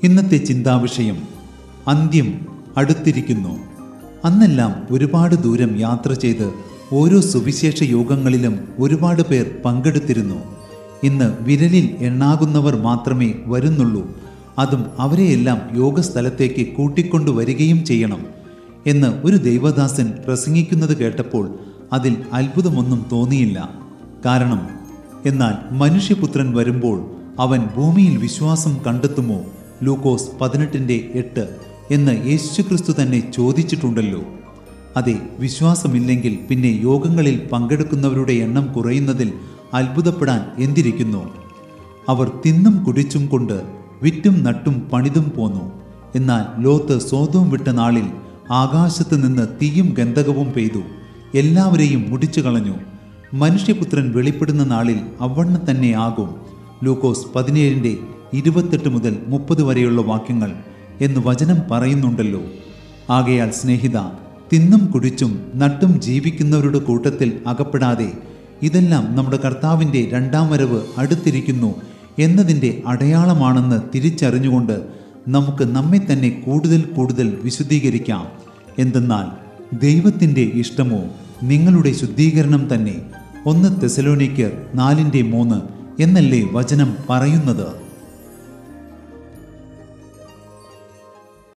ഇന്നത്തെ ചിന്താവിഷയം അന്ത്യം അടുത്തിരിക്കുന്നു അന്നെല്ലാം ഒരുപാട് ദൂരം യാത്ര ചെയ്ത് ഓരോ സുവിശേഷ യോഗങ്ങളിലും ഒരുപാട് പേർ പങ്കെടുത്തിരുന്നു ഇന്ന് വിരലിൽ എണ്ണാകുന്നവർ മാത്രമേ വരുന്നുള്ളൂ അതും അവരെയെല്ലാം യോഗസ്ഥലത്തേക്ക് കൂട്ടിക്കൊണ്ടുവരികയും ചെയ്യണം എന്ന് ഒരു ദൈവദാസൻ പ്രസംഗിക്കുന്നത് കേട്ടപ്പോൾ അതിൽ അത്ഭുതമൊന്നും തോന്നിയില്ല കാരണം എന്നാൽ മനുഷ്യപുത്രൻ വരുമ്പോൾ അവൻ ഭൂമിയിൽ വിശ്വാസം കണ്ടെത്തുമോ ലൂക്കോസ് പതിനെട്ടിൻ്റെ എട്ട് എന്ന് യേശുക്രിസ്തു തന്നെ ചോദിച്ചിട്ടുണ്ടല്ലോ അതെ വിശ്വാസമില്ലെങ്കിൽ പിന്നെ യോഗങ്ങളിൽ പങ്കെടുക്കുന്നവരുടെ എണ്ണം കുറയുന്നതിൽ അത്ഭുതപ്പെടാൻ എന്തിരിക്കുന്നു അവർ തിന്നും കുടിച്ചും കൊണ്ട് വിറ്റും നട്ടും പണിതും പോന്നു എന്നാൽ ലോത്ത് സ്വതവും വിട്ട നാളിൽ ആകാശത്ത് നിന്ന് തീയും ഗന്ധകവും പെയ്തു എല്ലാവരെയും മുടിച്ചു കളഞ്ഞു മനുഷ്യപുത്രൻ വെളിപ്പെടുന്ന നാളിൽ അവണ്ണം തന്നെ ആകും ലൂക്കോസ് പതിനേഴിൻ്റെ ഇരുപത്തെട്ട് മുതൽ മുപ്പത് വരെയുള്ള വാക്യങ്ങൾ എന്ന് വചനം പറയുന്നുണ്ടല്ലോ ആകയാൽ സ്നേഹിത തിന്നും കുടിച്ചും നട്ടും ജീവിക്കുന്നവരുടെ കൂട്ടത്തിൽ അകപ്പെടാതെ ഇതെല്ലാം നമ്മുടെ കർത്താവിൻ്റെ രണ്ടാം വരവ് അടുത്തിരിക്കുന്നു എന്നതിൻ്റെ അടയാളമാണെന്ന് തിരിച്ചറിഞ്ഞുകൊണ്ട് നമുക്ക് നമ്മെ തന്നെ കൂടുതൽ കൂടുതൽ വിശുദ്ധീകരിക്കാം എന്തെന്നാൽ ദൈവത്തിൻ്റെ ഇഷ്ടമോ നിങ്ങളുടെ ശുദ്ധീകരണം തന്നെ ഒന്ന് തെസലോനിക്കർ നാലിൻ്റെ മൂന്ന് എന്നല്ലേ വചനം പറയുന്നത്